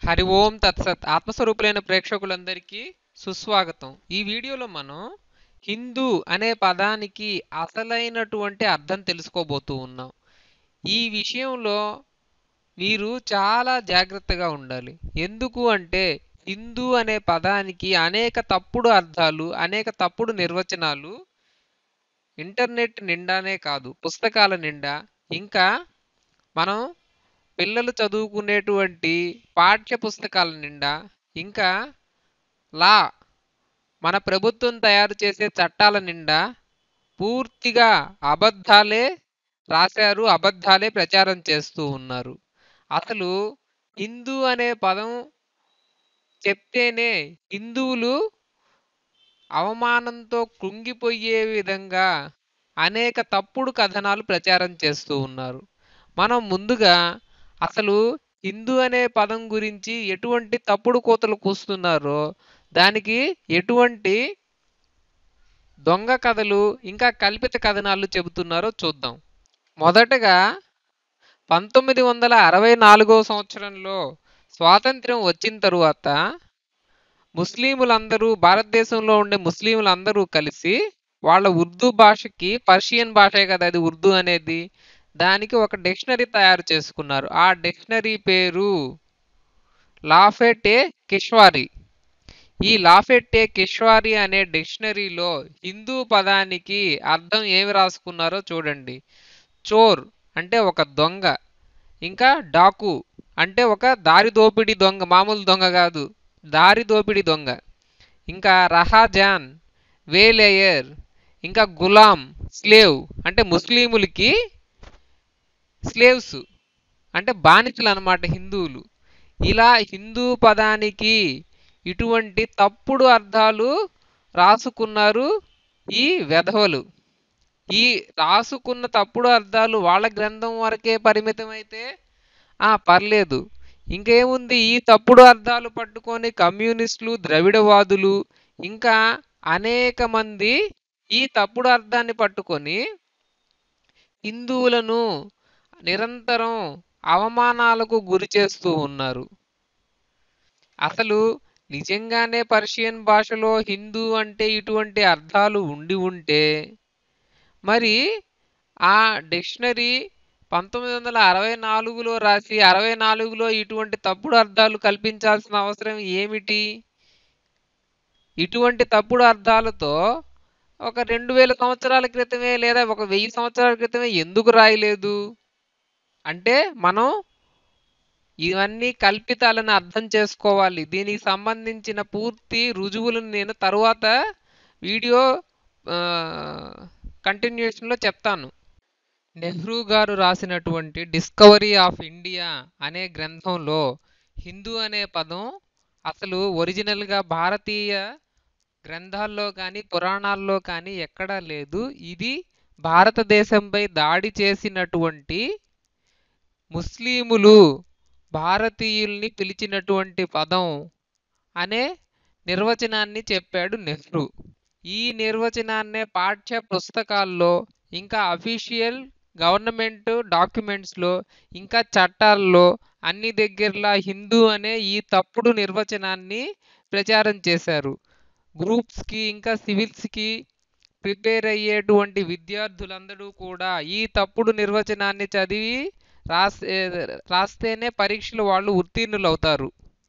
హరి ఓం తత్సత్ ఆత్మస్వరూపులైన ప్రేక్షకులందరికీ సుస్వాగతం ఈ వీడియోలో మనం హిందూ అనే పదానికి అసలైనటువంటి అర్థం తెలుసుకోబోతూ ఉన్నాం ఈ విషయంలో మీరు చాలా జాగ్రత్తగా ఉండాలి ఎందుకు అంటే హిందూ అనే పదానికి అనేక తప్పుడు అర్థాలు అనేక తప్పుడు నిర్వచనాలు ఇంటర్నెట్ నిండానే కాదు పుస్తకాల నిండా ఇంకా మనం పిల్లలు చదువుకునేటువంటి పాఠ్య పుస్తకాల నిండా ఇంకా లా మన ప్రభుత్వం తయారు చేసే చట్టాల నిండా పూర్తిగా అబద్ధాలే రాశారు అబద్ధాలే ప్రచారం చేస్తూ ఉన్నారు అసలు హిందూ అనే పదం చెప్తేనే హిందువులు అవమానంతో కృంగిపోయే విధంగా అనేక తప్పుడు కథనాలు ప్రచారం చేస్తూ ఉన్నారు మనం ముందుగా అసలు హిందూ అనే పదం గురించి ఎటువంటి తప్పుడు కోతలు కూస్తున్నారో దానికి ఎటువంటి దొంగ కథలు ఇంకా కల్పిత కథనాలు చెబుతున్నారో చూద్దాం మొదటగా పంతొమ్మిది వందల అరవై నాలుగో సంవత్సరంలో స్వాతంత్ర్యం వచ్చిన తరువాత ముస్లింలందరూ భారతదేశంలో ఉండే ముస్లింలందరూ కలిసి వాళ్ళ ఉర్దూ భాషకి పర్షియన్ భాషే కదా అది ఉర్దూ అనేది దానికి ఒక డిక్షనరీ తయారు చేసుకున్నారు ఆ డిక్షనరీ పేరు లాఫెటే కిష్వారి ఈ లాఫెట్టే కిష్వారి అనే డిక్షనరీలో హిందూ పదానికి అర్థం ఏమి రాసుకున్నారో చూడండి చోర్ అంటే ఒక దొంగ ఇంకా డాకు అంటే ఒక దారి దోపిడీ దొంగ మామూలు దొంగ కాదు దారి దోపిడీ దొంగ ఇంకా రహాజాన్ వేలేయర్ ఇంకా గులాం స్లేవ్ అంటే ముస్లిములకి స్లేవ్స్ అంటే బానిసలు అన్నమాట హిందువులు ఇలా హిందూ పదానికి ఇటువంటి తప్పుడు అర్థాలు రాసుకున్నారు ఈ వెధవలు ఈ రాసుకున్న తప్పుడు అర్థాలు వాళ్ళ గ్రంథం వరకే పరిమితమైతే ఆ పర్లేదు ఇంకేముంది ఈ తప్పుడు అర్థాలు పట్టుకొని కమ్యూనిస్టులు ద్రవిడవాదులు ఇంకా అనేక మంది ఈ తప్పుడు అర్థాన్ని పట్టుకొని హిందువులను నిరంతరం అవమానాలకు గురి చేస్తూ ఉన్నారు అసలు నిజంగానే పర్షియన్ భాషలో హిందూ అంటే ఇటువంటి అర్థాలు ఉండి ఉంటే మరి ఆ డిక్షనరీ పంతొమ్మిది వందల అరవై నాలుగులో రాసి అరవై నాలుగులో ఇటువంటి తప్పుడు అర్థాలు కల్పించాల్సిన అవసరం ఏమిటి ఇటువంటి తప్పుడు అర్థాలతో ఒక రెండు వేల సంవత్సరాల క్రితమే లేదా ఒక వెయ్యి సంవత్సరాల క్రితమే ఎందుకు రాయలేదు అంటే మనం ఇవన్నీ కల్పితాలని అర్థం చేసుకోవాలి దీనికి సంబంధించిన పూర్తి రుజువులను నేను తరువాత వీడియో కంటిన్యూషన్లో చెప్తాను నెహ్రూ గారు రాసినటువంటి డిస్కవరీ ఆఫ్ ఇండియా అనే గ్రంథంలో హిందూ అనే పదం అసలు ఒరిజినల్గా భారతీయ గ్రంథాల్లో కానీ పురాణాల్లో కానీ ఎక్కడా లేదు ఇది భారతదేశంపై దాడి చేసినటువంటి ముస్లిములు భారతీయుల్ని పిలిచినటువంటి పదం అనే నిర్వచనాన్ని చెప్పాడు నెహ్రూ ఈ నిర్వచనాన్నే పాఠ్య పుస్తకాల్లో ఇంకా అఫీషియల్ గవర్నమెంట్ డాక్యుమెంట్స్లో ఇంకా చట్టాల్లో అన్ని దగ్గరలా హిందూ అనే ఈ తప్పుడు నిర్వచనాన్ని ప్రచారం చేశారు గ్రూప్స్కి ఇంకా సివిల్స్కి ప్రిపేర్ అయ్యేటువంటి విద్యార్థులందరూ కూడా ఈ తప్పుడు నిర్వచనాన్ని చదివి రాసే రాస్తేనే పరీక్షలు వాళ్ళు ఉత్తీర్ణులు అవుతారు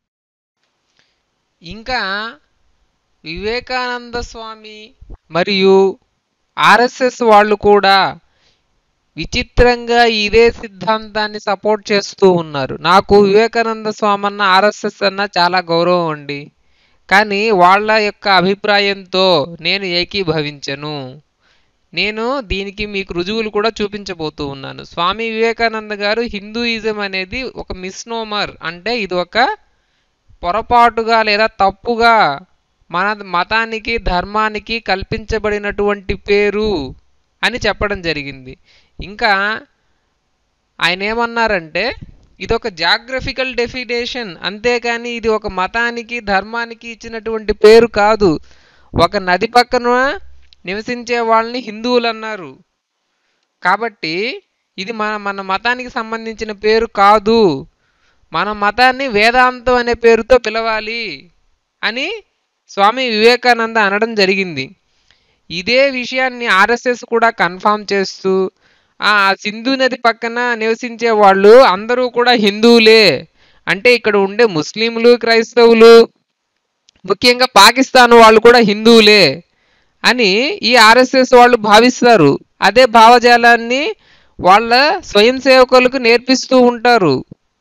ఇంకా వివేకానంద స్వామి మరియు ఆర్ఎస్ఎస్ వాళ్ళు కూడా విచిత్రంగా ఇదే సిద్ధాంతాన్ని సపోర్ట్ చేస్తూ ఉన్నారు నాకు వివేకానంద స్వామి అన్న ఆర్ఎస్ఎస్ అన్న చాలా గౌరవం అండి కానీ వాళ్ళ యొక్క అభిప్రాయంతో నేను ఏకీభవించను నేను దీనికి మీకు రుజువులు కూడా చూపించబోతూ ఉన్నాను స్వామి వివేకానంద గారు హిందూయిజం అనేది ఒక మిస్నోమర్ అంటే ఇది ఒక పొరపాటుగా లేదా తప్పుగా మన మతానికి ధర్మానికి కల్పించబడినటువంటి పేరు అని చెప్పడం జరిగింది ఇంకా ఆయన ఏమన్నారంటే ఇది ఒక జాగ్రఫికల్ డెఫినేషన్ అంతేకాని ఇది ఒక మతానికి ధర్మానికి ఇచ్చినటువంటి పేరు కాదు ఒక నది పక్కన నివసించే వాళ్ళని హిందువులు అన్నారు కాబట్టి ఇది మన మన మతానికి సంబంధించిన పేరు కాదు మన మతాన్ని వేదాంతం అనే పేరుతో పిలవాలి అని స్వామి వివేకానంద అనడం జరిగింది ఇదే విషయాన్ని ఆర్ఎస్ఎస్ కూడా కన్ఫామ్ చేస్తూ ఆ సింధు నది పక్కన నివసించే వాళ్ళు అందరూ కూడా హిందువులే అంటే ఇక్కడ ఉండే ముస్లింలు క్రైస్తవులు ముఖ్యంగా పాకిస్తాన్ వాళ్ళు కూడా హిందువులే అని ఈ ఆర్ఎస్ఎస్ వాళ్ళు భావిస్తారు అదే భావజాలాన్ని వాళ్ళ స్వయం సేవకులకు నేర్పిస్తూ ఉంటారు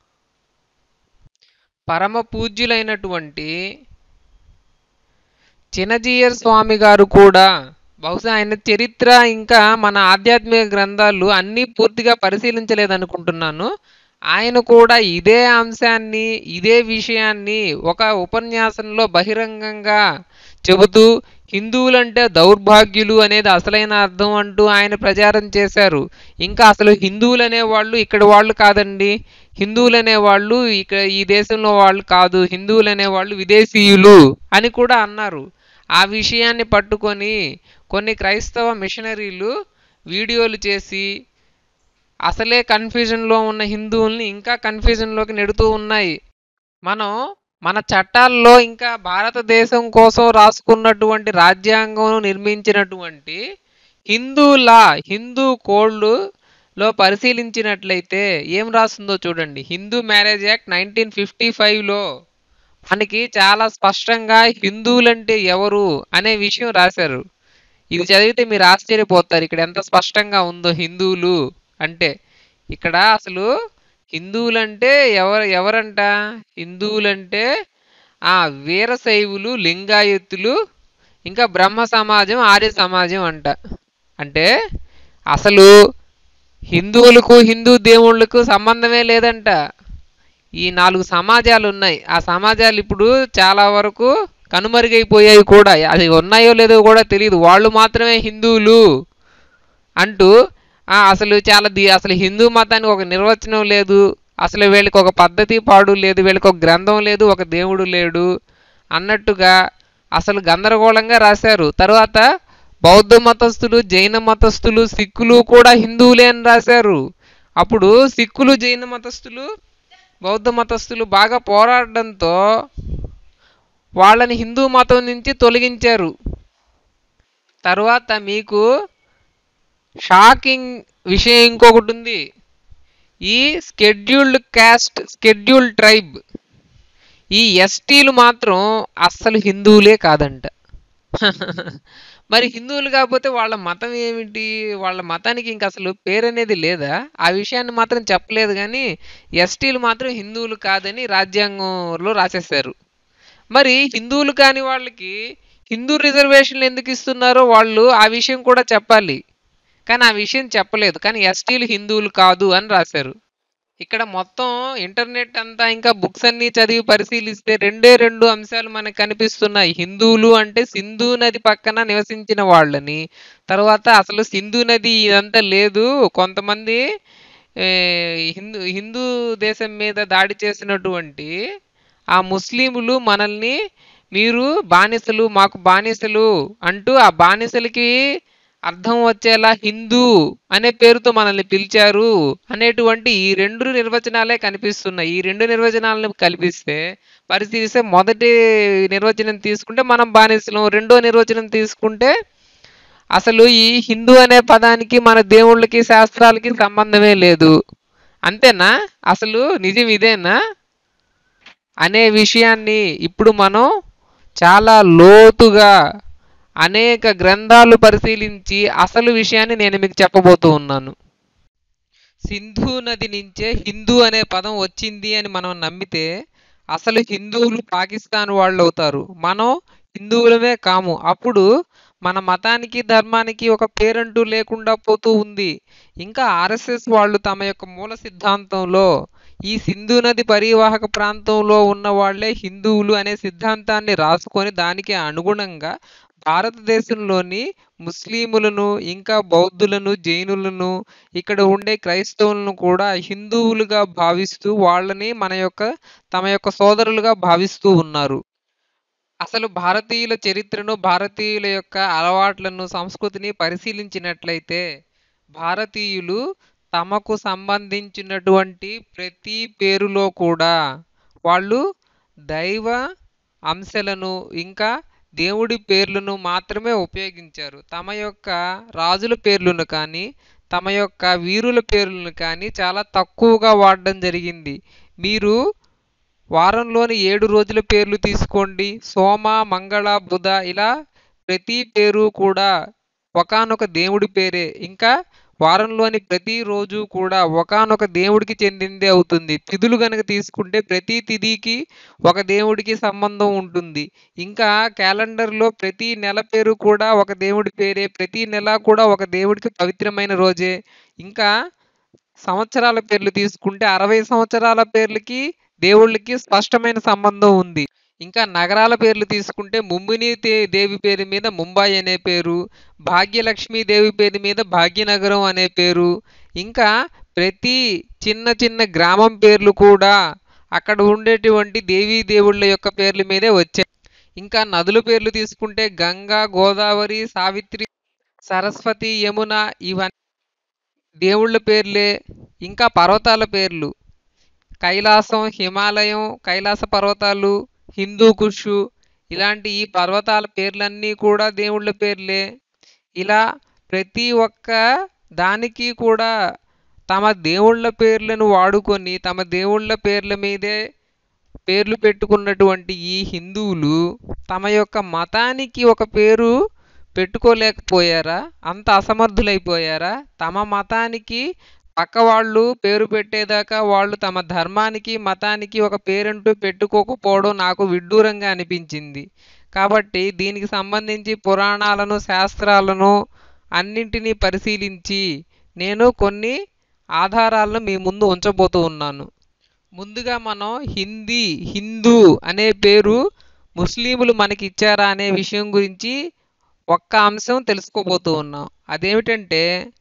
పరమ పూజ్యులైనటువంటి చినజీయర్ స్వామి గారు కూడా బహుశా ఆయన చరిత్ర ఇంకా మన ఆధ్యాత్మిక గ్రంథాలు అన్నీ పూర్తిగా పరిశీలించలేదనుకుంటున్నాను ఆయన కూడా ఇదే అంశాన్ని ఇదే విషయాన్ని ఒక ఉపన్యాసంలో బహిరంగంగా చెబుతూ హిందువులంటే దౌర్భాగ్యులు అనేది అసలైన అర్థం అంటూ ఆయన ప్రచారం చేశారు ఇంకా అసలు హిందువులు అనేవాళ్ళు ఇక్కడ వాళ్ళు కాదండి హిందువులు అనేవాళ్ళు ఇక్కడ ఈ దేశంలో వాళ్ళు కాదు హిందువులు అనేవాళ్ళు విదేశీయులు అని కూడా అన్నారు ఆ విషయాన్ని పట్టుకొని కొన్ని క్రైస్తవ మిషనరీలు వీడియోలు చేసి అసలే కన్ఫ్యూజన్లో ఉన్న హిందువుల్ని ఇంకా కన్ఫ్యూజన్లోకి నెడుతూ ఉన్నాయి మనం మన చట్టాల్లో ఇంకా భారతదేశం కోసం రాసుకున్నటువంటి రాజ్యాంగం నిర్మించినటువంటి హిందూ లా హిందూ కోడ్లో పరిశీలించినట్లయితే ఏం రాస్తుందో చూడండి Hindu marriage act nineteen fifty ఫైవ్లో మనకి చాలా స్పష్టంగా హిందువులంటే ఎవరు అనే విషయం రాశారు ఇది చదివితే మీరు ఆశ్చర్యపోతారు ఇక్కడ ఎంత స్పష్టంగా ఉందో హిందువులు అంటే ఇక్కడ అసలు హిందువులంటే ఎవరు ఎవరంట హిందువులంటే ఆ వీరశైవులు లింగాయతులు ఇంకా బ్రహ్మ సమాజం ఆర్య సమాజం అంట అంటే అసలు హిందువులకు హిందూ దేవుళ్ళకు సంబంధమే లేదంట ఈ నాలుగు సమాజాలు ఉన్నాయి ఆ సమాజాలు ఇప్పుడు చాలా వరకు కనుమరుగైపోయాయి కూడా అది ఉన్నాయో లేదో కూడా తెలియదు వాళ్ళు మాత్రమే హిందువులు అంటూ ఆ, అసలు చాలా ది అసలు హిందూ మతానికి ఒక నిర్వచనం లేదు అసలు వీళ్ళకి ఒక పద్ధతి పాడు లేదు వీళ్ళకి ఒక గ్రంథం లేదు ఒక దేవుడు లేడు అన్నట్టుగా అసలు గందరగోళంగా రాశారు తర్వాత బౌద్ధ మతస్థులు జైన మతస్థులు సిక్కులు కూడా హిందువులే అని రాశారు అప్పుడు సిక్కులు జైన మతస్థులు బౌద్ధ మతస్థులు బాగా పోరాడడంతో వాళ్ళని హిందూ మతం నుంచి తొలగించారు తర్వాత మీకు షాకింగ్ విషయం ఇంకొకటి ఉంది ఈ స్కెడ్యూల్డ్ క్యాస్ట్ స్కెడ్యూల్డ్ ట్రైబ్ ఈ ఎస్టీలు మాత్రం అస్సలు హిందువులే కాదంట మరి హిందువులు కాకపోతే వాళ్ళ మతం ఏమిటి వాళ్ళ మతానికి ఇంక అసలు పేరు అనేది లేదా ఆ విషయాన్ని మాత్రం చెప్పలేదు కానీ ఎస్టీలు మాత్రం హిందువులు కాదని రాజ్యాంగంలో రాసేశారు మరి హిందువులు కాని వాళ్ళకి హిందూ రిజర్వేషన్లు ఎందుకు ఇస్తున్నారో వాళ్ళు ఆ విషయం కూడా చెప్పాలి కానీ ఆ విషయం చెప్పలేదు కానీ ఎస్టీలు హిందువులు కాదు అని రాశారు ఇక్కడ మొత్తం ఇంటర్నెట్ అంతా ఇంకా బుక్స్ అన్ని చదివి పరిశీలిస్తే రెండే రెండు అంశాలు మనకు కనిపిస్తున్నాయి హిందువులు అంటే సింధు నది పక్కన నివసించిన వాళ్ళని తర్వాత అసలు సింధు నది ఇదంతా లేదు కొంతమంది ఏ, హిందూ హిందూ దేశం మీద దాడి చేసినటువంటి ఆ ముస్లింలు మనల్ని మీరు బానిసలు మాకు బానిసలు అంటూ ఆ బానిసలకి అర్థం వచ్చేలా హిందూ అనే పేరుతో మనల్ని పిలిచారు అనేటువంటి ఈ రెండు నిర్వచనాలే కనిపిస్తున్నాయి ఈ రెండు నిర్వచనాలను కల్పిస్తే పరిశీలిస్తే మొదటి నిర్వచనం తీసుకుంటే మనం బానిసలం రెండో నిర్వచనం తీసుకుంటే అసలు ఈ హిందూ అనే పదానికి మన దేవుళ్ళకి శాస్త్రాలకి సంబంధమే లేదు అంతేనా అసలు నిజం ఇదేనా అనే విషయాన్ని ఇప్పుడు మనం చాలా లోతుగా అనేక గ్రంథాలు పరిశీలించి అసలు విషయాన్ని నేను మీకు చెప్పబోతూ ఉన్నాను సింధు నది నుంచే హిందూ అనే పదం వచ్చింది అని మనం నమ్మితే అసలు హిందువులు పాకిస్తాన్ వాళ్ళు అవుతారు మనం హిందువులమే కాము అప్పుడు మన మతానికి ధర్మానికి ఒక పేరంటూ లేకుండా పోతూ ఉంది ఇంకా ఆర్ఎస్ఎస్ వాళ్ళు తమ యొక్క మూల సిద్ధాంతంలో ఈ సింధు నది పరివాహక ప్రాంతంలో ఉన్న వాళ్ళే హిందువులు అనే సిద్ధాంతాన్ని రాసుకొని దానికి అనుగుణంగా భారతదేశంలోని ముస్లిములను ఇంకా బౌద్ధులను జైనులను ఇక్కడ ఉండే క్రైస్తవులను కూడా హిందువులుగా భావిస్తూ వాళ్ళని మన యొక్క తమ యొక్క సోదరులుగా భావిస్తూ ఉన్నారు అసలు భారతీయుల చరిత్రను భారతీయుల యొక్క అలవాట్లను సంస్కృతిని పరిశీలించినట్లయితే భారతీయులు తమకు సంబంధించినటువంటి ప్రతి పేరులో కూడా వాళ్ళు దైవ అంశాలను ఇంకా దేవుడి పేర్లను మాత్రమే ఉపయోగించారు తమ యొక్క రాజుల పేర్లను కానీ తమ యొక్క వీరుల పేర్లను కానీ చాలా తక్కువగా వాడడం జరిగింది మీరు వారంలోని ఏడు రోజుల పేర్లు తీసుకోండి సోమ మంగళ బుధ ఇలా ప్రతి పేరు కూడా ఒకానొక దేవుడి పేరే ఇంకా వారంలోని ప్రతి రోజు కూడా ఒకానొక దేవుడికి చెందిందే అవుతుంది తిథులు గనక తీసుకుంటే ప్రతి తిథికి ఒక దేవుడికి సంబంధం ఉంటుంది ఇంకా క్యాలెండర్లో ప్రతి నెల పేరు కూడా ఒక దేవుడి పేరే ప్రతి నెల కూడా ఒక దేవుడికి పవిత్రమైన రోజే ఇంకా సంవత్సరాల పేర్లు తీసుకుంటే అరవై సంవత్సరాల పేర్లకి దేవుళ్ళకి స్పష్టమైన సంబంధం ఉంది ఇంకా నగరాల పేర్లు తీసుకుంటే ముంబిని దే- దేవి పేరు మీద ముంబై అనే పేరు భాగ్యలక్ష్మి దేవి పేరు మీద భాగ్యనగరం అనే పేరు ఇంకా ప్రతి చిన్న చిన్న గ్రామం పేర్లు కూడా అక్కడ ఉండేటువంటి దేవీ దేవుళ్ళ యొక్క పేర్ల మీదే వచ్చాయి ఇంకా నదుల పేర్లు తీసుకుంటే గంగా గోదావరి సావిత్రి సరస్వతి యమున ఇవన్నీ దేవుళ్ళ పేర్లే ఇంకా పర్వతాల పేర్లు కైలాసం హిమాలయం కైలాస పర్వతాలు హిందూ కుషు ఇలాంటి ఈ పర్వతాల పేర్లన్నీ కూడా దేవుళ్ళ పేర్లే ఇలా ప్రతి ఒక్క దానికి కూడా తమ దేవుళ్ళ పేర్లను వాడుకొని తమ దేవుళ్ళ పేర్ల మీదే పేర్లు పెట్టుకున్నటువంటి ఈ హిందువులు తమ యొక్క మతానికి ఒక పేరు పెట్టుకోలేకపోయారా అంత అసమర్థులైపోయారా తమ మతానికి పక్క వాళ్ళు పేరు పెట్టేదాకా వాళ్ళు తమ ధర్మానికి మతానికి ఒక పేరంటూ పెట్టుకోకపోవడం నాకు విడ్డూరంగా అనిపించింది కాబట్టి దీనికి సంబంధించి పురాణాలను శాస్త్రాలను అన్నింటినీ పరిశీలించి నేను కొన్ని ఆధారాలను మీ ముందు ఉంచబోతూ ఉన్నాను ముందుగా మనం హిందీ హిందూ అనే పేరు ముస్లింలు మనకి ఇచ్చారా అనే విషయం గురించి ఒక్క అంశం తెలుసుకోబోతూ ఉన్నాం అదేమిటంటే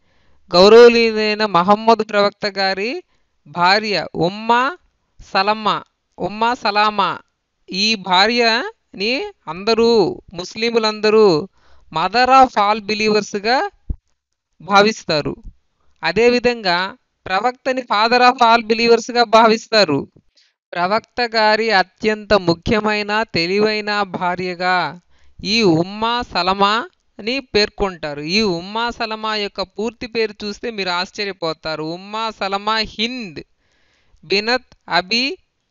గౌరవనీయులైన మహమ్మద్ ప్రవక్త గారి భార్య ఉమ్మా సలమ్మ ఉమ్మా సలామా ఈ భార్యని అందరూ ముస్లింలందరూ మదర్ ఆఫ్ ఆల్ బిలీవర్స్గా భావిస్తారు అదేవిధంగా ప్రవక్తని ఫాదర్ ఆఫ్ ఆల్ బిలీవర్స్గా భావిస్తారు ప్రవక్త గారి అత్యంత ముఖ్యమైన తెలివైన భార్యగా ఈ ఉమ్మా సలమా అని పేర్కొంటారు ఈ ఉమ్మా సలమా యొక్క పూర్తి పేరు చూస్తే మీరు ఆశ్చర్యపోతారు ఉమ్మా సలమా హింద్ బినత్ అబి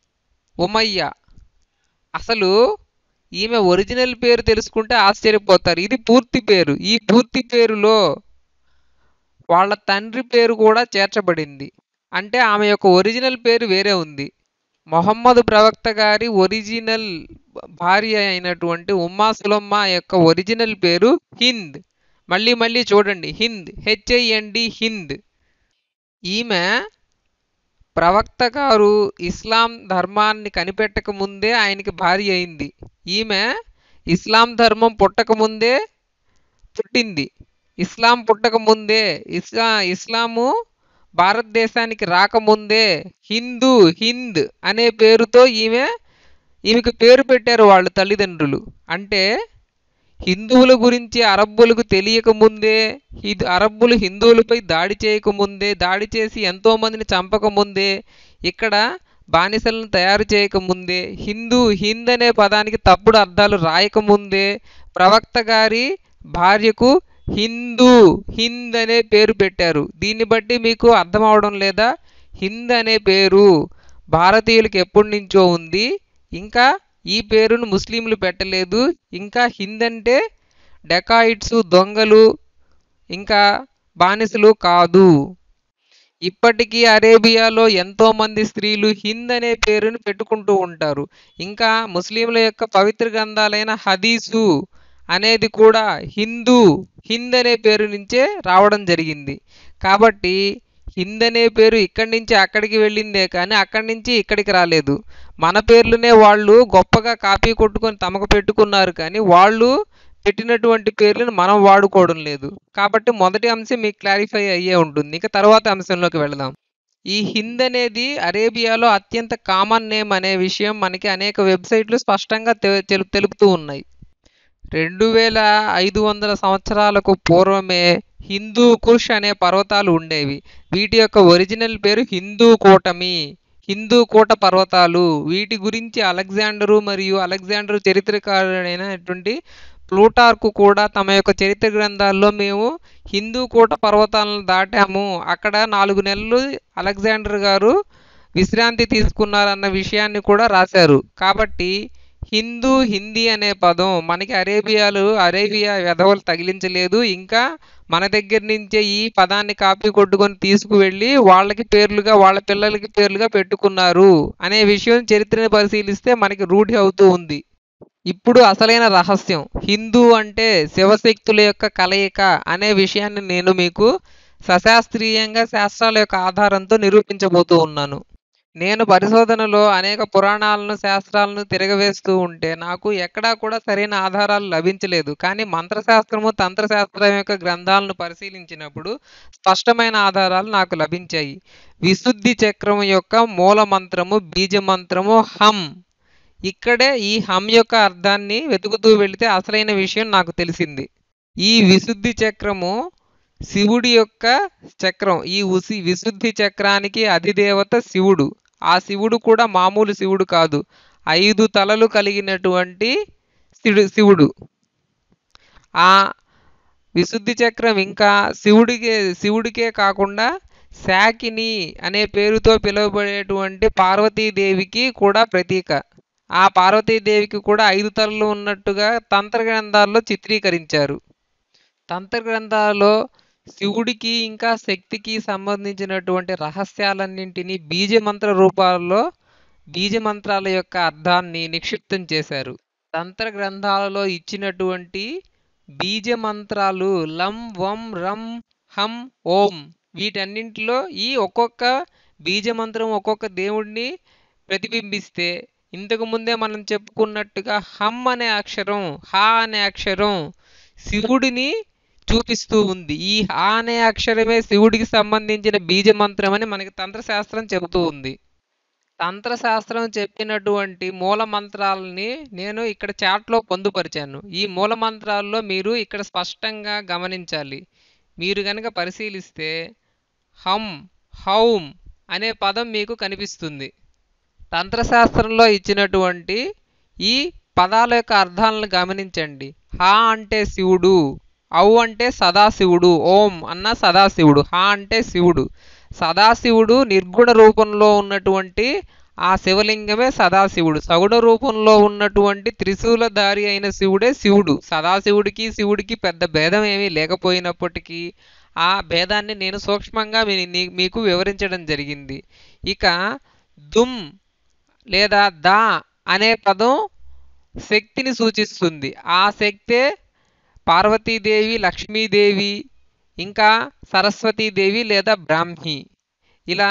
ఉమయ్య అసలు ఈమె ఒరిజినల్ పేరు తెలుసుకుంటే ఆశ్చర్యపోతారు ఇది పూర్తి పేరు ఈ పూర్తి పేరులో వాళ్ళ తండ్రి పేరు కూడా చేర్చబడింది అంటే ఆమె యొక్క ఒరిజినల్ పేరు వేరే ఉంది మొహమ్మద్ ప్రవక్త గారి ఒరిజినల్ భార్య అయినటువంటి ఉమ్మా సులమ్మ యొక్క ఒరిజినల్ పేరు హింద్ మళ్ళీ మళ్ళీ చూడండి హింద్ హెచ్ఐఎన్డి హింద్ ఈమె ప్రవక్త గారు ఇస్లాం ధర్మాన్ని కనిపెట్టక ముందే ఆయనకి భార్య అయింది ఈమె ఇస్లాం ధర్మం పుట్టక ముందే పుట్టింది ఇస్లాం పుట్టక ముందే ఇస్లా ఇస్లాము భారతదేశానికి రాకముందే హిందూ హింద్ అనే పేరుతో ఈమె ఈమెకు పేరు పెట్టారు వాళ్ళు తల్లిదండ్రులు అంటే హిందువుల గురించి అరబ్బులకు తెలియకముందే ఇది అరబ్బులు హిందువులపై దాడి చేయకముందే దాడి చేసి ఎంతోమందిని చంపకముందే ఇక్కడ బానిసలను తయారు చేయకముందే హిందూ హింద్ అనే పదానికి తప్పుడు అర్థాలు రాయకముందే ప్రవక్త గారి భార్యకు హిందూ హింద్ అనే పేరు పెట్టారు దీన్ని బట్టి మీకు అర్థం అవడం లేదా హింద్ అనే పేరు భారతీయులకు ఎప్పటి నుంచో ఉంది ఇంకా ఈ పేరును ముస్లింలు పెట్టలేదు ఇంకా హింద్ అంటే డెకాయిట్స్ దొంగలు ఇంకా బానిసలు కాదు ఇప్పటికీ అరేబియాలో ఎంతో మంది స్త్రీలు హింద్ అనే పేరును పెట్టుకుంటూ ఉంటారు ఇంకా ముస్లింల యొక్క పవిత్ర గ్రంథాలైన హదీసు అనేది కూడా హిందూ హింద్ అనే పేరు నుంచే రావడం జరిగింది కాబట్టి హింద్ అనే పేరు ఇక్కడి నుంచి అక్కడికి వెళ్ళిందే కానీ అక్కడి నుంచి ఇక్కడికి రాలేదు మన పేర్లునే వాళ్ళు గొప్పగా కాపీ కొట్టుకొని తమకు పెట్టుకున్నారు కానీ వాళ్ళు పెట్టినటువంటి పేర్లను మనం వాడుకోవడం లేదు కాబట్టి మొదటి అంశం మీకు క్లారిఫై అయ్యే ఉంటుంది ఇక తర్వాత అంశంలోకి వెళదాం ఈ హింద్ అనేది అరేబియాలో అత్యంత కామన్ నేమ్ అనే విషయం మనకి అనేక వెబ్సైట్లు స్పష్టంగా తె- తెలు- తెలుపుతూ ఉన్నాయి రెండు వేల ఐదు వందల సంవత్సరాలకు పూర్వమే హిందూ కుష్ అనే పర్వతాలు ఉండేవి వీటి యొక్క ఒరిజినల్ పేరు హిందూ కూటమి హిందూ కూట పర్వతాలు వీటి గురించి అలెగ్జాండరు మరియు అలెగ్జాండర్ చరిత్రకారుడైనటువంటి ప్లూటార్కు కూడా తమ యొక్క చరిత్ర గ్రంథాల్లో మేము హిందూ కూట పర్వతాలను దాటాము అక్కడ నాలుగు నెలలు అలెగ్జాండర్ గారు విశ్రాంతి తీసుకున్నారన్న విషయాన్ని కూడా రాశారు కాబట్టి హిందూ హిందీ అనే పదం మనకి అరేబియాలు అరేబియా వెధవలు తగిలించలేదు ఇంకా మన దగ్గర నుంచే ఈ పదాన్ని కాపీ కొట్టుకొని తీసుకువెళ్ళి వాళ్ళకి పేర్లుగా వాళ్ళ పిల్లలకి పేర్లుగా పెట్టుకున్నారు అనే విషయం చరిత్రని పరిశీలిస్తే మనకి రూఢి అవుతూ ఉంది ఇప్పుడు అసలైన రహస్యం హిందూ అంటే శివశక్తుల యొక్క కలయిక అనే విషయాన్ని నేను మీకు సశాస్త్రీయంగా శాస్త్రాల యొక్క ఆధారంతో నిరూపించబోతూ ఉన్నాను నేను పరిశోధనలో అనేక పురాణాలను శాస్త్రాలను తిరగవేస్తూ ఉంటే నాకు ఎక్కడా కూడా సరైన ఆధారాలు లభించలేదు కానీ మంత్రశాస్త్రము తంత్రశాస్త్రం యొక్క గ్రంథాలను పరిశీలించినప్పుడు స్పష్టమైన ఆధారాలు నాకు లభించాయి విశుద్ధి చక్రం యొక్క మూల మంత్రము బీజ మంత్రము హం ఇక్కడే ఈ హం యొక్క అర్థాన్ని వెతుకుతూ వెళితే అసలైన విషయం నాకు తెలిసింది ఈ విశుద్ధి చక్రము శివుడి యొక్క చక్రం ఈ ఉసి విశుద్ధి చక్రానికి అధిదేవత శివుడు ఆ శివుడు కూడా మామూలు శివుడు కాదు ఐదు తలలు కలిగినటువంటి శివుడు శివుడు ఆ విశుద్ధి చక్రం ఇంకా శివుడికే శివుడికే కాకుండా శాకిని అనే పేరుతో పిలువబడేటువంటి పార్వతీదేవికి కూడా ప్రతీక ఆ పార్వతీదేవికి కూడా ఐదు తలలు ఉన్నట్టుగా తంత్ర గ్రంథాల్లో చిత్రీకరించారు తంత్ర గ్రంథాల్లో శివుడికి ఇంకా శక్తికి సంబంధించినటువంటి రహస్యాలన్నింటినీ బీజమంత్ర రూపాల్లో బీజమంత్రాల యొక్క అర్థాన్ని నిక్షిప్తం చేశారు తంత్ర గ్రంథాలలో ఇచ్చినటువంటి బీజమంత్రాలు లం వం రం హం ఓం వీటన్నింటిలో ఈ ఒక్కొక్క బీజమంత్రం ఒక్కొక్క దేవుడిని ప్రతిబింబిస్తే ఇంతకు ముందే మనం చెప్పుకున్నట్టుగా హం అనే అక్షరం హా అనే అక్షరం శివుడిని చూపిస్తూ ఉంది ఈ హా అనే అక్షరమే శివుడికి సంబంధించిన బీజ మంత్రం అని మనకి తంత్రశాస్త్రం చెబుతూ ఉంది తంత్రశాస్త్రం చెప్పినటువంటి మూల మంత్రాలని నేను ఇక్కడ చాట్లో పొందుపరిచాను ఈ మూల మంత్రాల్లో మీరు ఇక్కడ స్పష్టంగా గమనించాలి మీరు కనుక పరిశీలిస్తే హం హౌం అనే పదం మీకు కనిపిస్తుంది తంత్రశాస్త్రంలో ఇచ్చినటువంటి ఈ పదాల యొక్క అర్థాలను గమనించండి హా అంటే శివుడు ఔ అంటే సదాశివుడు ఓం అన్న సదాశివుడు హా అంటే శివుడు సదాశివుడు నిర్గుణ రూపంలో ఉన్నటువంటి ఆ శివలింగమే సదాశివుడు సగుణ రూపంలో ఉన్నటువంటి త్రిశూలధారి అయిన శివుడే శివుడు సదాశివుడికి శివుడికి పెద్ద భేదం ఏమీ లేకపోయినప్పటికీ ఆ భేదాన్ని నేను సూక్ష్మంగా మీ- నీ- మీకు వివరించడం జరిగింది ఇక దుమ్ లేదా దా అనే పదం శక్తిని సూచిస్తుంది ఆ శక్తే పార్వతీదేవి లక్ష్మీదేవి ఇంకా సరస్వతీదేవి లేదా బ్రాహ్మి ఇలా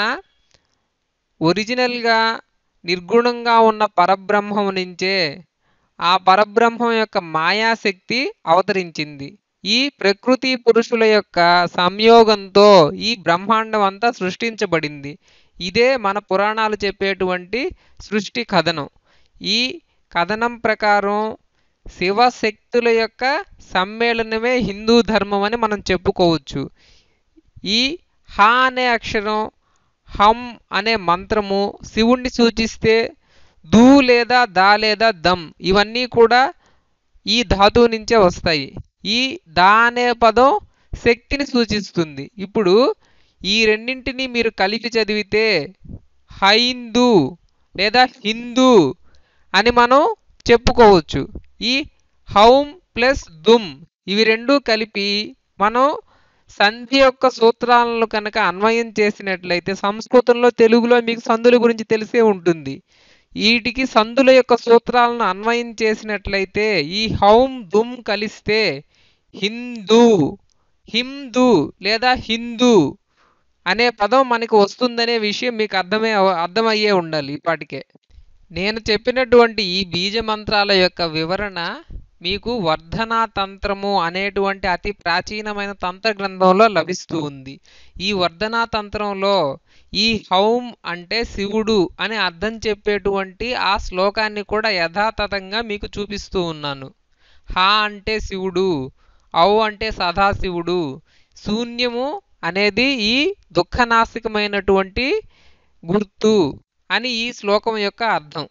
ఒరిజినల్గా నిర్గుణంగా ఉన్న పరబ్రహ్మం నుంచే ఆ పరబ్రహ్మం యొక్క మాయాశక్తి అవతరించింది ఈ ప్రకృతి పురుషుల యొక్క సంయోగంతో ఈ బ్రహ్మాండం అంతా సృష్టించబడింది ఇదే మన పురాణాలు చెప్పేటువంటి సృష్టి కథనం ఈ కథనం ప్రకారం శివశక్తుల యొక్క సమ్మేళనమే హిందూ ధర్మం అని మనం చెప్పుకోవచ్చు ఈ హ అనే అక్షరం హం అనే మంత్రము శివుణ్ణి సూచిస్తే దు లేదా దా లేదా దమ్ ఇవన్నీ కూడా ఈ ధాతువు నుంచే వస్తాయి ఈ దా అనే పదం శక్తిని సూచిస్తుంది ఇప్పుడు ఈ రెండింటిని మీరు కలిపి చదివితే హైందు లేదా హిందూ అని మనం చెప్పుకోవచ్చు ఈ హౌం ప్లస్ దుమ్ ఇవి రెండు కలిపి మనం సంధి యొక్క సూత్రాలను కనుక అన్వయం చేసినట్లయితే సంస్కృతంలో తెలుగులో మీకు సందుల గురించి తెలిసే ఉంటుంది వీటికి సందుల యొక్క సూత్రాలను అన్వయం చేసినట్లయితే ఈ హౌం దుమ్ కలిస్తే హిందూ హిందూ లేదా హిందూ అనే పదం మనకు వస్తుందనే విషయం మీకు అర్థమే అర్థమయ్యే ఉండాలి ఇప్పటికే నేను చెప్పినటువంటి ఈ బీజ మంత్రాల యొక్క వివరణ మీకు వర్ధనా తంత్రము అనేటువంటి అతి ప్రాచీనమైన తంత్ర గ్రంథంలో లభిస్తూ ఉంది ఈ వర్ధనా తంత్రంలో ఈ హౌం అంటే శివుడు అని అర్థం చెప్పేటువంటి ఆ శ్లోకాన్ని కూడా యథాతథంగా మీకు చూపిస్తూ ఉన్నాను హా అంటే శివుడు ఔ అంటే సదాశివుడు శూన్యము అనేది ఈ దుఃఖనాశకమైనటువంటి గుర్తు అని ఈ శ్లోకం యొక్క అర్థం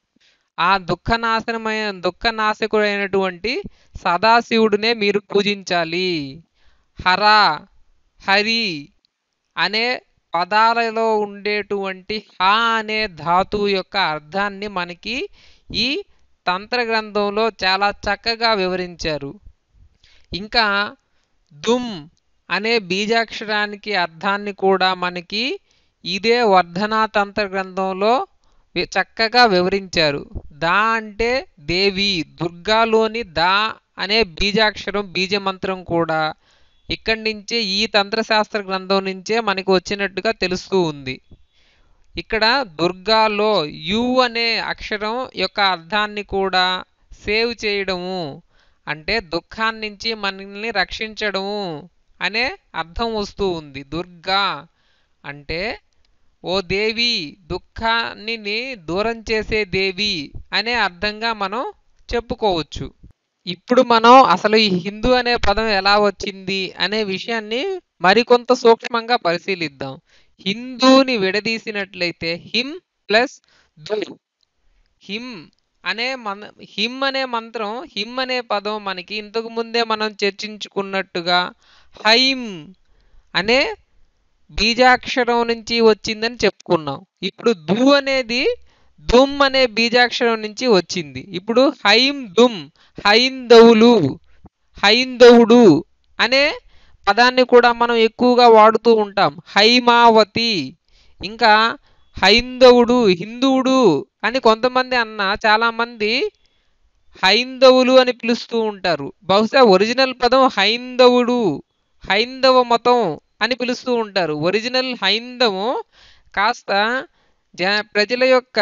ఆ దుఃఖనాశనమైన దుఃఖనాశకుడైనటువంటి సదాశివుడినే మీరు పూజించాలి హర హరి అనే పదాలలో ఉండేటువంటి హ అనే ధాతువు యొక్క అర్థాన్ని మనకి ఈ తంత్ర గ్రంథంలో చాలా చక్కగా వివరించారు ఇంకా దుమ్ అనే బీజాక్షరానికి అర్థాన్ని కూడా మనకి ఇదే వర్ధనా తంత్ర గ్రంథంలో వి- చక్కగా వివరించారు దా అంటే దేవి దుర్గాలోని దా అనే బీజాక్షరం బీజమంత్రం కూడా ఇక్కడి నుంచే ఈ తంత్రశాస్త్ర గ్రంథం నుంచే మనకు వచ్చినట్టుగా తెలుస్తూ ఉంది ఇక్కడ దుర్గాలో యు అనే అక్షరం యొక్క అర్థాన్ని కూడా సేవ్ చేయడము అంటే దుఃఖాన్ని నుంచి మనల్ని రక్షించడము అనే అర్థం వస్తూ ఉంది దుర్గా అంటే ఓ దేవి దుఃఖాన్ని ని దూరం చేసే దేవి అనే అర్థంగా మనం చెప్పుకోవచ్చు ఇప్పుడు మనం అసలు ఈ హిందూ అనే పదం ఎలా వచ్చింది అనే విషయాన్ని మరికొంత సూక్ష్మంగా పరిశీలిద్దాం హిందూని విడదీసినట్లయితే హిమ్ ప్లస్ దు హిమ్ అనే మన హిమ్ అనే మంత్రం హిమ్ అనే పదం మనకి ఇంతకు ముందే మనం చర్చించుకున్నట్టుగా హైమ్ అనే బీజాక్షరం నుంచి వచ్చిందని చెప్పుకున్నాం ఇప్పుడు దు అనేది దుమ్ అనే బీజాక్షరం నుంచి వచ్చింది ఇప్పుడు హైమ్ దుమ్ హైందవులు హైందవుడు అనే పదాన్ని కూడా మనం ఎక్కువగా వాడుతూ ఉంటాం హైమావతి ఇంకా హైందవుడు హిందువుడు అని కొంతమంది అన్న చాలామంది హైందవులు అని పిలుస్తూ ఉంటారు బహుశా ఒరిజినల్ పదం హైందవుడు హైందవ మతం అని పిలుస్తూ ఉంటారు ఒరిజినల్ హైందవం కాస్త జ ప్రజల యొక్క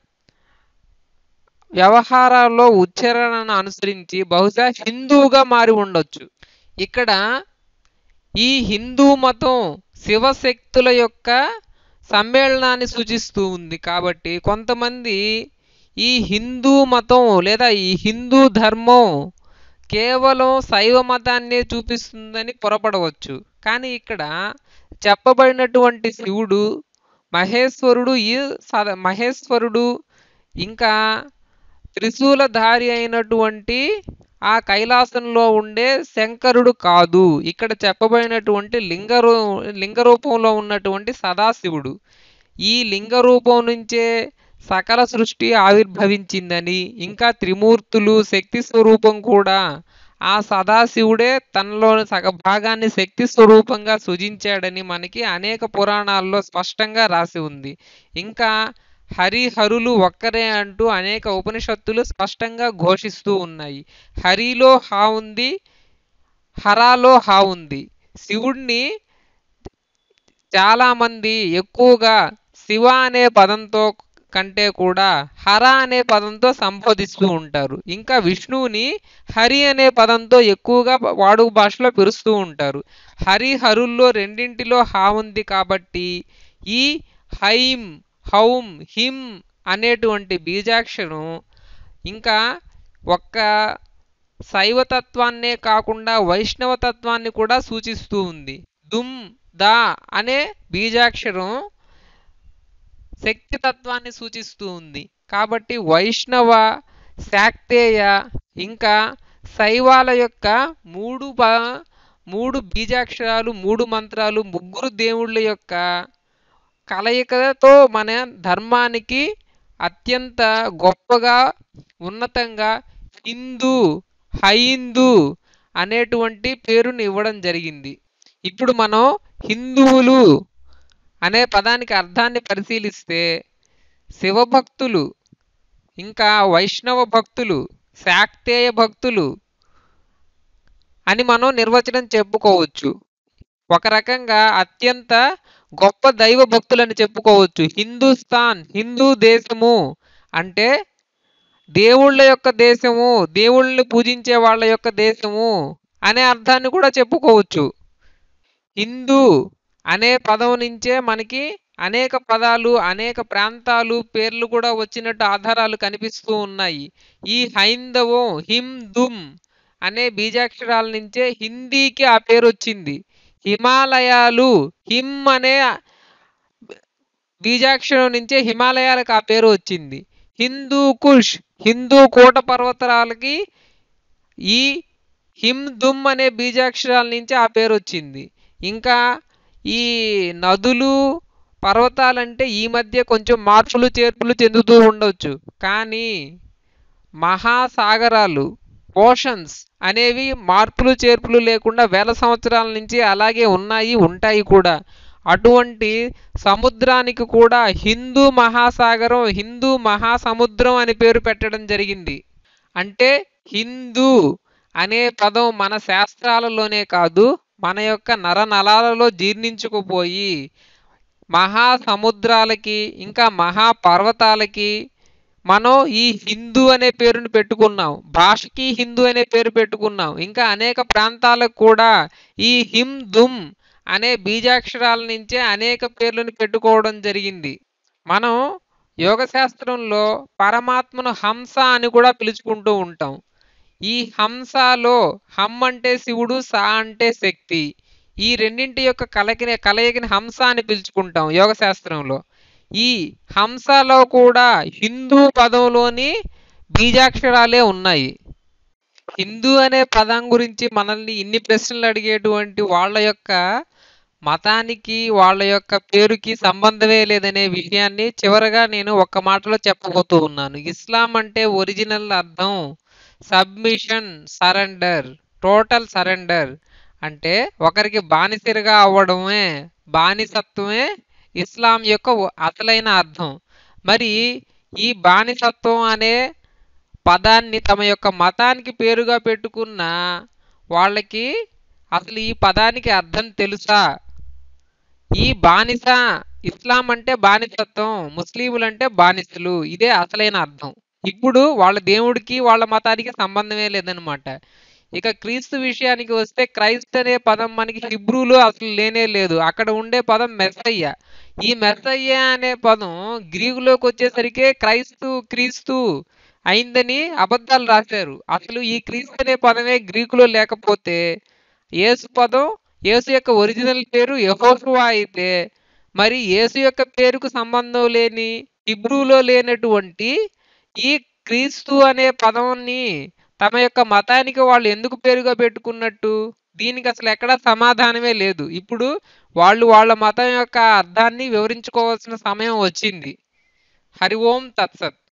వ్యవహారాల్లో ఉచ్చారణను అనుసరించి బహుశా హిందువుగా మారి ఉండొచ్చు ఇక్కడ ఈ హిందూ మతం శివశక్తుల యొక్క సమ్మేళనాన్ని సూచిస్తూ ఉంది కాబట్టి కొంతమంది ఈ హిందూ మతం లేదా ఈ హిందూ ధర్మం కేవలం శైవ మతాన్నే చూపిస్తుందని పొరపడవచ్చు కానీ ఇక్కడ చెప్పబడినటువంటి శివుడు మహేశ్వరుడు ఈ సద మహేశ్వరుడు ఇంకా త్రిశూలధారి అయినటువంటి ఆ కైలాసంలో ఉండే శంకరుడు కాదు ఇక్కడ చెప్పబడినటువంటి లింగరూ లింగ రూపంలో ఉన్నటువంటి సదాశివుడు ఈ లింగ రూపం నుంచే సకల సృష్టి ఆవిర్భవించిందని ఇంకా త్రిమూర్తులు శక్తి స్వరూపం కూడా ఆ సదాశివుడే తనలోని సగ భాగాన్ని శక్తి స్వరూపంగా సృజించాడని మనకి అనేక పురాణాల్లో స్పష్టంగా రాసి ఉంది ఇంకా హరిహరులు ఒక్కరే అంటూ అనేక ఉపనిషత్తులు స్పష్టంగా ఘోషిస్తూ ఉన్నాయి హరిలో హా ఉంది హరాలో హా ఉంది శివుణ్ణి చాలామంది ఎక్కువగా శివ అనే పదంతో కంటే కూడా హర అనే పదంతో సంబోధిస్తూ ఉంటారు ఇంకా విష్ణువుని హరి అనే పదంతో ఎక్కువగా వాడుక భాషలో పిలుస్తూ ఉంటారు హరి హరుల్లో రెండింటిలో హా ఉంది కాబట్టి ఈ హైం హౌం హిం అనేటువంటి బీజాక్షరం ఇంకా ఒక్క శైవతత్వాన్నే కాకుండా వైష్ణవ తత్వాన్ని కూడా సూచిస్తూ ఉంది దుమ్ దా అనే బీజాక్షరం శక్తి తత్వాన్ని సూచిస్తూ ఉంది కాబట్టి వైష్ణవ శాక్తేయ ఇంకా శైవాల యొక్క మూడు బ మూడు బీజాక్షరాలు మూడు మంత్రాలు ముగ్గురు దేవుళ్ళ యొక్క కలయికతో మన ధర్మానికి అత్యంత గొప్పగా ఉన్నతంగా హిందూ హైందూ అనేటువంటి పేరుని ఇవ్వడం జరిగింది ఇప్పుడు మనం హిందువులు అనే పదానికి అర్థాన్ని పరిశీలిస్తే శివభక్తులు ఇంకా వైష్ణవ భక్తులు శాక్తేయ భక్తులు అని మనం నిర్వచనం చెప్పుకోవచ్చు ఒక రకంగా అత్యంత గొప్ప దైవ భక్తులని చెప్పుకోవచ్చు హిందుస్థాన్ హిందూ దేశము అంటే దేవుళ్ళ యొక్క దేశము దేవుళ్ళని పూజించే వాళ్ళ యొక్క దేశము అనే అర్థాన్ని కూడా చెప్పుకోవచ్చు హిందూ అనే పదం నుంచే మనకి అనేక పదాలు అనేక ప్రాంతాలు పేర్లు కూడా వచ్చినట్టు ఆధారాలు కనిపిస్తూ ఉన్నాయి ఈ హైందవం హిం దుమ్ అనే బీజాక్షరాల నుంచే హిందీకి ఆ పేరు వచ్చింది హిమాలయాలు హిమ్ అనే బీజాక్షరం నుంచే హిమాలయాలకు ఆ పేరు వచ్చింది హిందూ కుష్ హిందూ కోట పర్వతాలకి ఈ హిమ్ దుమ్ అనే బీజాక్షరాల నుంచి ఆ పేరు వచ్చింది ఇంకా ఈ నదులు పర్వతాలంటే ఈ మధ్య కొంచెం మార్పులు చేర్పులు చెందుతూ ఉండొచ్చు కానీ మహాసాగరాలు ఓషన్స్ అనేవి మార్పులు చేర్పులు లేకుండా వేల సంవత్సరాల నుంచి అలాగే ఉన్నాయి ఉంటాయి కూడా అటువంటి సముద్రానికి కూడా హిందూ మహాసాగరం హిందూ మహాసముద్రం అని పేరు పెట్టడం జరిగింది అంటే హిందూ అనే పదం మన శాస్త్రాలలోనే కాదు మన యొక్క నరనలాలలో జీర్ణించుకుపోయి మహాసముద్రాలకి ఇంకా మహాపర్వతాలకి మనం ఈ హిందూ అనే పేరుని పెట్టుకున్నాం భాషకి హిందూ అనే పేరు పెట్టుకున్నాం ఇంకా అనేక ప్రాంతాలకు కూడా ఈ హిమ్ దుమ్ అనే బీజాక్షరాల నుంచే అనేక పేర్లను పెట్టుకోవడం జరిగింది మనం యోగ శాస్త్రంలో పరమాత్మను హంస అని కూడా పిలుచుకుంటూ ఉంటాం ఈ హంసలో హమ్ అంటే శివుడు సా అంటే శక్తి ఈ రెండింటి యొక్క కలకిన కలయికని హంస అని పిలుచుకుంటాం యోగ శాస్త్రంలో ఈ హంసలో కూడా హిందూ పదంలోని బీజాక్షరాలే ఉన్నాయి హిందూ అనే పదం గురించి మనల్ని ఇన్ని ప్రశ్నలు అడిగేటువంటి వాళ్ళ యొక్క మతానికి వాళ్ళ యొక్క పేరుకి సంబంధమే లేదనే విషయాన్ని చివరగా నేను ఒక్క మాటలో చెప్పబోతూ ఉన్నాను ఇస్లాం అంటే ఒరిజినల్ అర్థం సబ్మిషన్ సరెండర్ టోటల్ సరెండర్ అంటే ఒకరికి బానిసరిగా అవ్వడమే బానిసత్వమే ఇస్లాం యొక్క ఒ- అసలైన అర్థం మరి ఈ బానిసత్వం అనే పదాన్ని తమ యొక్క మతానికి పేరుగా పెట్టుకున్న వాళ్ళకి అసలు ఈ పదానికి అర్థం తెలుసా ఈ బానిస ఇస్లాం అంటే బానిసత్వం ముస్లింలు అంటే బానిసలు ఇదే అసలైన అర్థం ఇప్పుడు వాళ్ళ దేవుడికి వాళ్ళ మతానికి సంబంధమే లేదనమాట ఇక క్రీస్తు విషయానికి వస్తే క్రైస్ట్ అనే పదం మనకి హిబ్రూలో అసలు లేనే లేదు అక్కడ ఉండే పదం మెస్సయ్య ఈ మెస్సయ్య అనే పదం గ్రీకులోకి వచ్చేసరికి క్రైస్తు క్రీస్తు అయిందని అబద్ధాలు రాశారు అసలు ఈ క్రీస్తు అనే పదమే గ్రీకులో లేకపోతే యేసు పదం యేసు యొక్క ఒరిజినల్ పేరు యెహోషువ అయితే మరి యేసు యొక్క పేరుకు సంబంధం లేని హిబ్రూలో లేనటువంటి ఈ క్రీస్తు అనే పదాన్ని తమ యొక్క మతానికి వాళ్ళు ఎందుకు పేరుగా పెట్టుకున్నట్టు దీనికి అసలు ఎక్కడా సమాధానమే లేదు ఇప్పుడు వాళ్ళు వాళ్ళ మతం యొక్క అర్థాన్ని వివరించుకోవాల్సిన సమయం వచ్చింది హరి ఓం తత్సత్